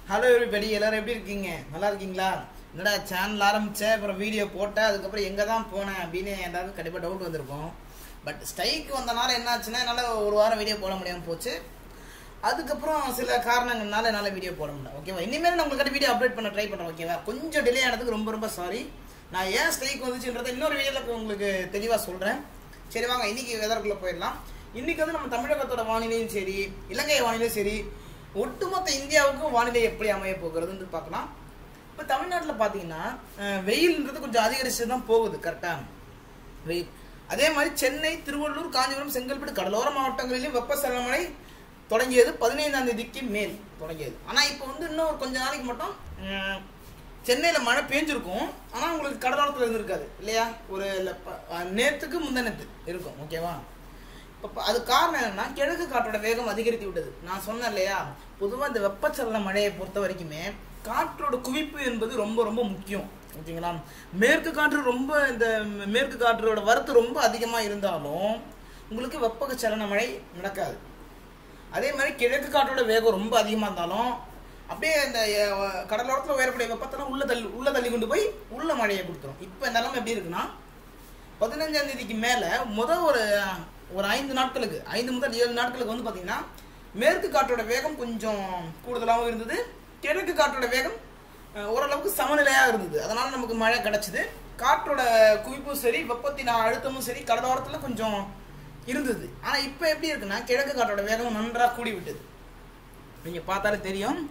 Hello everybody எல்லாரும் எப்படி இருக்கீங்க நல்லா இருக்கீங்களா என்னடா சேனல் ஆரம்பிச்சேன் அப்புறம் வீடியோ போட்டேன் அதுக்கப்புறம் எங்கே தான் போனேன் அப்படின்னு ஏதாவது கண்டிப்பாக டவுட் வந்திருக்கும் பட் ஸ்ட்ரைக் வந்தனால என்னாச்சுன்னா என்னால் ஒரு வாரம் வீடியோ போட முடியாமல் போச்சு அதுக்கப்புறம் சில காரணங்கள்னால என்னால் வீடியோ போட முடியல ஓகேவா இனிமேல் நான் உங்களுக்கு வீடியோ அப்டேட் பண்ண ட்ரை பண்ணுறேன் ஓகேவா கொஞ்சம் டிலே ஆனதுக்கு ரொம்ப ரொம்ப சாரி நான் ஏன் ஸ்ட்ரைக் வந்துச்சுன்றதை இன்னொரு வீடியோவில் உங்களுக்கு தெளிவாக சொல்கிறேன் சரி வாங்க இன்னைக்கு வெதருக்குள்ளே போயிடலாம் இன்னைக்கு வந்து நம்ம தமிழகத்தோட வானிலையும் சரி இலங்கை வானிலையும் சரி ஒட்டுமொத்த இந்தியாவுக்கும் வானிலை எப்படி அமைய போகிறதுன்னு பார்க்கலாம் இப்போ தமிழ்நாட்டில் பார்த்தீங்கன்னா அஹ், வெயில்ன்றது கொஞ்சம் அதிகரிச்சு தான் போகுது கரெக்டாக வெயில் அதே மாதிரி சென்னை திருவள்ளூர் காஞ்சிபுரம் செங்கல்பட்டு கடலோர மாவட்டங்களிலும் வெப்பசலமழை தொடங்கியது பதினைந்தாம் தேதிக்கு மேல் தொடங்கியது ஆனால் இப்போ வந்து இன்னும் ஒரு கொஞ்ச நாளைக்கு மட்டும் உம், சென்னையில் மழை பேஞ்சிருக்கும் ஆனால் உங்களுக்கு கடலோரத்தில் இருந்திருக்காது இல்லையா ஒரு இல்ல ப- அஹ், நேத்துக்கு முந்தனத்து இருக்கும் ஓகேவா இப்போ அது காரணம் என்னன்னா கிழக்கு காற்றோட வேகம் அதிகரித்து விட்டது நான் சொன்னேன் இல்லையா பொதுவாக இந்த வெப்பச்சலன மழையை பொறுத்த வரைக்குமே காற்றோட குவிப்பு என்பது ரொம்ப ரொம்ப முக்கியம் ஓகேங்களா மேற்கு காற்று ரொம்ப இந்த மேற்கு காற்றோட வரத்து ரொம்ப அதிகமாக இருந்தாலும் உங்களுக்கு வெப்பச்சலன மழை நடக்காது அதே மாதிரி கிழக்கு காற்றோட வேகம் ரொம்ப அதிகமாக இருந்தாலும் அப்படியே இந்த அஹ், கடலோரத்தில் உயரக்கூடிய வெப்பத்தெல்லாம் உள்ள தள்ளி உள்ள தள்ளி கொண்டு போய் உள்ள மழையை கொடுத்துரும் இப்போ இந்த நிலைமை எப்படி இருக்குன்னா பதினஞ்சாம் தேதிக்கு மேலே முதல் ஒரு ஒரு ஐந்து நாட்களுக்கு ஐந்து முதல் ஏழு நாட்களுக்கு வந்து பார்த்தீங்கன்னா மேற்கு காற்றோட வேகம் கொஞ்சம் கூடுதலாகவும் இருந்தது கிழக்கு காற்றோட வேகம் அஹ், ஓரளவுக்கு சமநிலையாக இருந்தது அதனால நமக்கு மழை கிடைச்சிது காற்றோட குவிப்பும் சரி வெப்பத்தின் அழுத்தமும் சரி கடலோரத்தில் கொஞ்சம் இருந்தது ஆனால் இப்போ எப்படி இருக்குன்னா கிழக்கு காற்றோட வேகம் நன்றாக கூடி விட்டது நீங்கள் பார்த்தாலே தெரியும்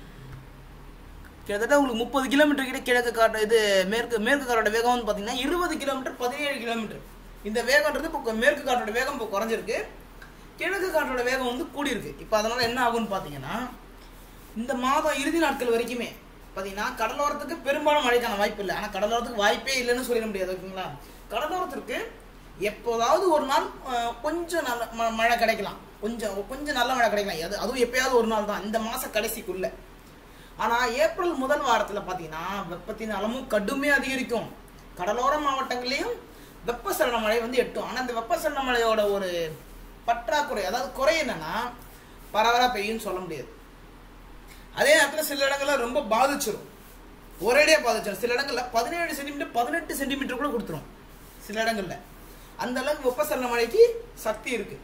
கிட்டத்தட்ட உங்களுக்கு முப்பது கிலோமீட்டர் கிட்ட கிழக்கு காற்று இது மேற்கு மேற்கு காற்றோட வேகம் வந்து பார்த்தீங்கன்னா இருபது கிலோமீட்டர் பதினேழு கிலோமீட்டர் இந்த வேகம்ன்றது இப்போ மேற்கு காற்றோட வேகம் இப்போ குறைஞ்சிருக்கு கிழக்கு காற்றோட வேகம் வந்து கூடியிருக்கு இப்போ அதனால என்ன ஆகும்னு பார்த்தீங்கன்னா இந்த மாதம் இறுதி நாட்கள் வரைக்குமே பார்த்தீங்கன்னா கடலோரத்துக்கு பெரும்பாலும் மழைக்கான வாய்ப்பு இல்லை ஆனால் கடலோரத்துக்கு வாய்ப்பே இல்லைன்னு சொல்லிட முடியாது ஓகேங்களா கடலோரத்திற்கு எப்போதாவது ஒரு நாள் அஹ், கொஞ்சம் நல்ல ம- மழை கிடைக்கலாம் கொஞ்சம் கொஞ்சம் நல்ல மழை கிடைக்கலாம் அது அதுவும் எப்பயாவது ஒரு நாள் தான் இந்த மாத கடைசிக்குள்ள ஆனால் ஏப்ரல் முதல் வாரத்தில் பார்த்தீங்கன்னா வெப்பத்தின் அளவும் கடுமையாக அதிகரிக்கும் கடலோர மாவட்டங்களையும் வெப்பசலன மழை வந்து எட்டும் ஆனால் இந்த வெப்பசலன மழையோட ஒரு பற்றாக்குறை அதாவது குறை என்னன்னா பரவலாக பெய்யும்னு சொல்ல முடியாது அதே நேரத்தில் சில இடங்கள்ல ரொம்ப பாதிச்சிரும் ஒரேடியாக பாதிச்சிடும் சில இடங்கள்ல பதினேழு சென்டிமீட்டர் பதினெட்டு சென்டிமீட்டர் கூட கொடுத்துரும் சில இடங்கள்ல அந்த அளவுக்கு வெப்பசலன மழைக்கு சக்தி இருக்கு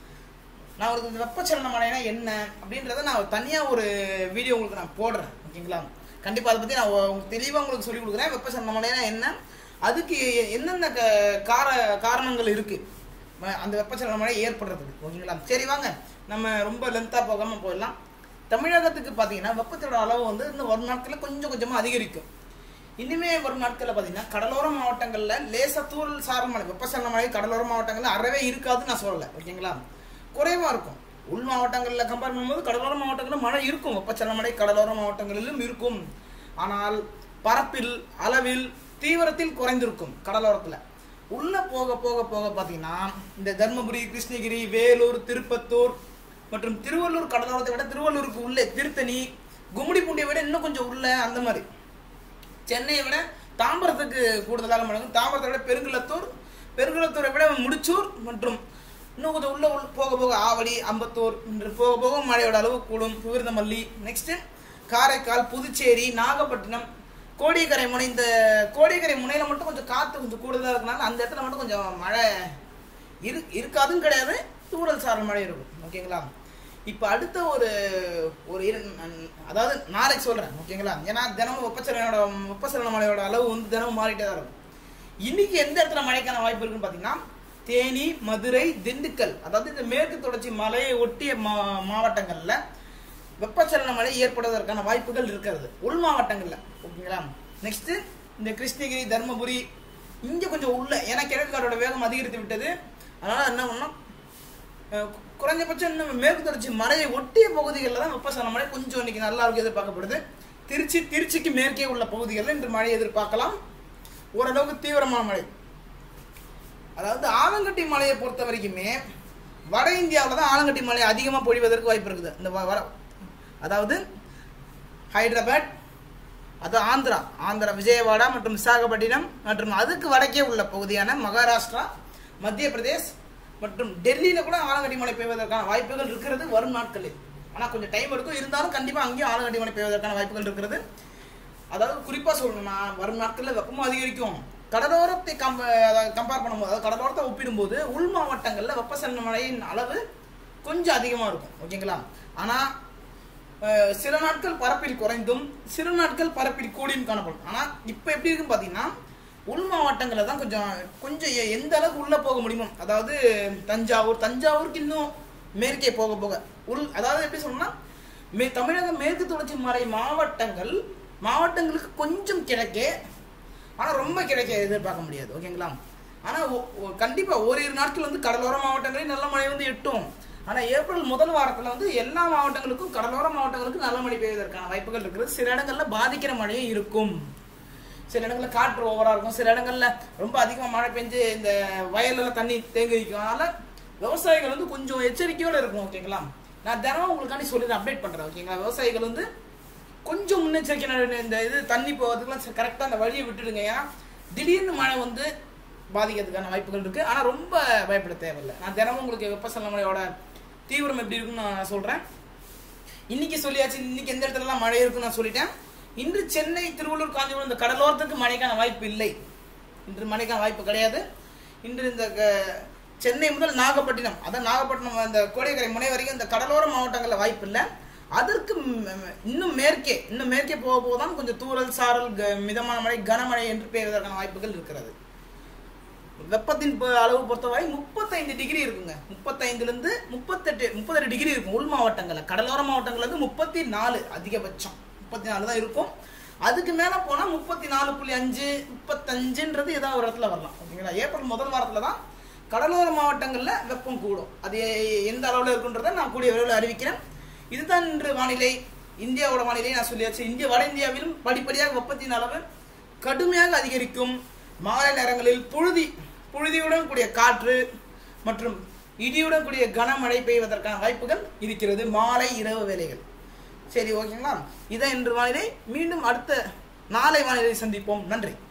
நான் உங்களுக்கு இந்த வெப்பச்சலன மழைனா என்ன அப்படின்றத நான் தனியாக ஒரு வீடியோ உங்களுக்கு நான் போடுறேன் ஓகேங்களா கண்டிப்பாக அதை பற்றி நான் உங்களுக்கு தெளிவாக உங்களுக்கு சொல்லிக் கொடுக்குறேன் வெப்பச்சலன மழைனா என்ன அதுக்கு என்னென்ன க- கார காரணங்கள் இருக்குது அந்த வெப்பச்சலன மழை ஏற்படுறதுக்கு ஓகேங்களா சரி வாங்க நம்ம ரொம்ப லென்த்தாக போகாமல் போயிடலாம் தமிழகத்துக்கு பார்த்தீங்கன்னா வெப்பத்தோட அளவு வந்து இன்னும் ஒரு நாட்களில் கொஞ்சம் கொஞ்சமாக அதிகரிக்கும் இனிமே வரும் நாட்களில் பார்த்தீங்கன்னா கடலோர மாவட்டங்களில் லேசா தூரல் சாரல் மழை வெப்பசலன மழை கடலோர மாவட்டங்களில் அறவே இருக்காதுன்னு நான் சொல்லலை ஓகேங்களா குறைவாக இருக்கும் உள் மாவட்டங்களில் கம்பேர் பண்ணும்போது கடலோர மாவட்டங்களில் மழை இருக்கும் வெப்பச்சலன மழை கடலோர மாவட்டங்களிலும் இருக்கும் ஆனால் பரப்பில் அளவில் தீவிரத்தில் குறைந்திருக்கும் கடலோரத்தில் உள்ள போக போக போக பார்த்தீங்கன்னா இந்த தர்மபுரி கிருஷ்ணகிரி வேலூர் திருப்பத்தூர் மற்றும் திருவள்ளூர் கடலோரத்தை விட திருவள்ளூருக்கு உள்ளே திருத்தணி கும்மிடிப்பூண்டியை விட இன்னும் கொஞ்சம் உள்ள அந்த மாதிரி சென்னையை விட தாம்பரத்துக்கு கூடுதலாக மழை பெய்யும். தாம்பரத்தை விட பெருங்குளத்தூர் பெருங்குளத்தூரை விட முடிச்சூர் மற்றும் இன்னும் கொஞ்சம் உள்ள உள்ள போக போக ஆவடி அம்பத்தூர் என்று போக போக மழையோட அளவு கூடும் விருந்தமல்லி நெக்ஸ்ட் காரைக்கால் புதுச்சேரி நாகப்பட்டினம் கோடியக்கரை முனை இந்த கோடியக்கரை முனையில மட்டும் கொஞ்சம் காற்று கொஞ்சம் கூடுதலாக இருக்கனால அந்த இடத்துல மட்டும் கொஞ்சம் மழை இரு இருக்காதுன்னு கிடையாது தூறல் சாரல் மழை இருக்கும் ஓகேங்களா இப்போ அடுத்த ஒரு ஒரு இரு நன்- அதாவது நாளைக்கு சொல்கிறேன் ஓகேங்களா ஏன்னா தினமும் வெப்பச்சலனோட வெப்பச்சலன மழையோட அளவு வந்து தினமும் மாறிட்டே தான் இருக்கும் இன்னைக்கு எந்த இடத்துல மழைக்கான வாய்ப்பு இருக்குன்னு பார்த்தீங்கன்னா தேனி மதுரை திண்டுக்கல் அதாவது இந்த மேற்கு தொடர்ச்சி மலையை ஒட்டிய மா மாவட்டங்களில் வெப்பச்சலன மழை ஏற்படுவதற்கான வாய்ப்புகள் இருக்கிறது உள் மாவட்டங்களில் ஓகேங்களா நெக்ஸ்ட் இந்த கிருஷ்ணகிரி தருமபுரி இங்கே கொஞ்சம் உள்ள ஏன்னா கிழக்கு காற்றோட வேகம் அதிகரித்து விட்டது அதனால என்ன பண்ணோம் அஹ் கு- குறைஞ்சபட்சம் இன்னும் மேற்கு தொடர்ச்சி மலையை ஒட்டிய பகுதிகளில் தான் வெப்பசலன மழை கொஞ்சம் இன்னைக்கு நல்லா இருக்கும் எதிர்பார்க்கப்படுது திருச்சி திருச்சிக்கு மேற்கே உள்ள பகுதிகளில் இன்று மழை எதிர்பார்க்கலாம் ஓரளவுக்கு தீவிரமான மழை அதாவது ஆலங்கட்டி மலையை பொறுத்த வரைக்குமே வட இந்தியாவில் தான் ஆலங்கட்டி மழை அதிகமாக பொழிவதற்கு வாய்ப்பு இருக்குது இந்த வ- வர அதாவது ஹைதராபாத் அது ஆந்திரா ஆந்திரா விஜயவாடா மற்றும் விசாகப்பட்டினம் மற்றும் அதுக்கு வடக்கே உள்ள பகுதியான மகாராஷ்டிரா மத்திய பிரதேஷ் மற்றும் டெல்லியில் கூட ஆலங்கட்டி மழை பெய்வதற்கான வாய்ப்புகள் இருக்கிறது வரும் நாட்களில் ஆனால் கொஞ்சம் டைம் எடுக்கும் இருந்தாலும் கண்டிப்பாக அங்கேயும் ஆலங்கட்டி மழை பெய்வதற்கான வாய்ப்புகள் இருக்கிறது அதாவது குறிப்பாக சொல்லணும்னா வரும் நாட்களில் வெப்பமும் அதிகரிக்கும் கடலோரத்தை கம்ப அதாவது கம்பேர் பண்ணும்போது அதாவது கடலோரத்தை ஒப்பிடும்போது உள் மாவட்டங்களில் வெப்பசலன மழையின் அளவு கொஞ்சம் அதிகமாக இருக்கும் ஓகேங்களா ஆனால் அஹ், சில நாட்கள் பரப்பில் குறைந்தும் சில நாட்கள் பரப்பில் கூடியும் காணப்படும் ஆனால் இப்போ எப்படி இருக்குன்னு பார்த்தீங்கன்னா உள் மாவட்டங்களில் தான் கொஞ்சம் கொஞ்சம் எ- எந்த அளவுக்கு உள்ளே போக முடியுமோ அதாவது தஞ்சாவூர் தஞ்சாவூருக்கு இன்னும் மேற்கே போக போக உள் அதாவது எப்படி சொல்லணும்னா மே தமிழக மேற்கு தொடர்ச்சி மலை மாவட்டங்கள் மாவட்டங்களுக்கு கொஞ்சம் கிழக்கே ஆனால் ரொம்ப கிடைக்க எதிர்பார்க்க முடியாது ஓகேங்களா ஆனால் கண்டிப்பாக ஓரிரு நாட்கள் வந்து கடலோர மாவட்டங்களில் நல்ல மழை வந்து எட்டும் ஆனால் ஏப்ரல் முதல் வாரத்தில் வந்து எல்லா மாவட்டங்களுக்கும் கடலோர மாவட்டங்களுக்கும் நல்ல மழை பெய்வதற்கான வாய்ப்புகள் இருக்குது சில இடங்களில் பாதிக்கிற மழையும் இருக்கும் சில இடங்களில் காற்று ஓவராக இருக்கும் சில இடங்களில் ரொம்ப அதிகமாக மழை பெஞ்சு இந்த வயலில் தண்ணி தேங்கி வைக்கும் அதனால் விவசாயிகள் வந்து கொஞ்சம் எச்சரிக்கையோடு இருக்கும் ஓகேங்களா நான் தினமும் உங்களுக்காண்டி சொல்லி அப்டேட் பண்ணுறேன் ஓகேங்களா விவசாயிகள் வந்து கொஞ்சம் முன்னெச்சரிக்கை நட- இந்த இது தண்ணி போகிறதுக்குலாம் கரெக்டாக அந்த வழியை விட்டுடுங்க ஏன்னா திடீர்னு மழை வந்து பாதிக்கிறதுக்கான வாய்ப்புகள் இருக்குது ஆனால் ரொம்ப பயப்பட தேவையில்லை நான் தினமும் உங்களுக்கு வெப்பசலன மழையோட தீவிரம் எப்படி இருக்குன்னு நான் சொல்கிறேன் இன்னைக்கு சொல்லியாச்சு இன்னைக்கு எந்த இடத்துலலாம் மழை இருக்குன்னு நான் சொல்லிட்டேன் இன்று சென்னை திருவள்ளூர் காஞ்சிபுரம் இந்த கடலோரத்துக்கு மழைக்கான வாய்ப்பு இல்லை இன்று மழைக்கான வாய்ப்பு கிடையாது இன்று இந்த க- சென்னை முதல் நாகப்பட்டினம் அதான் நாகப்பட்டினம் அந்த கோடியக்கரை முனை வரைக்கும் இந்த கடலோர மாவட்டங்களில் வாய்ப்பு இல்லை அதற்கு ம், ம், இன்னும் மேற்கே இன்னும் மேற்கே போக போக தான் கொஞ்சம் தூறல் சாரல் க- மிதமான மழை கனமழை என்று பெய்வதற்கான வாய்ப்புகள் இருக்கிறது வெப்பத்தின் பொ- அளவு பொறுத்தவரை முப்பத்தைந்து டிகிரி இருக்குங்க முப்பத்தைந்துலேருந்து முப்பத்தெட்டு முப்பத்தெட்டு டிகிரி இருக்கும் உள் மாவட்டங்களில் கடலோர மாவட்டங்கள்ல இருந்து முப்பத்தி நாலு அதிகபட்சம் முப்பத்தி நாலு தான் இருக்கும் அதுக்கு மேலே போனால் முப்பத்தி நாலு புள்ளி அஞ்சு முப்பத்தஞ்சுன்றது ஏதாவது ஒரு இடத்துல வரலாம் ஓகேங்களா ஏப்ரல் முதல் வாரத்தில் தான் கடலோர மாவட்டங்களில் வெப்பம் கூடும் அது எ- எந்த அளவில் இருக்குன்றதை நான் கூடிய விரைவில் அறிவிக்கிறேன் இதுதான் இன்று வானிலை இந்தியாவோட வானிலை நான் சொல்லியாச்சு இந்திய வட இந்தியாவிலும் படிப்படியாக வெப்பத்தின் அளவு கடுமையாக அதிகரிக்கும் மாலை நேரங்களில் புழுதி புழுதியுடன் கூடிய காற்று மற்றும் இடியுடன் கூடிய கனமழை பெய்வதற்கான வாய்ப்புகள் இருக்கிறது மாலை இரவு வேளைகள் சரி ஓகேங்களா இதான் இன்று வானிலை மீண்டும் அடுத்த நாளை வானிலை சந்திப்போம் நன்றி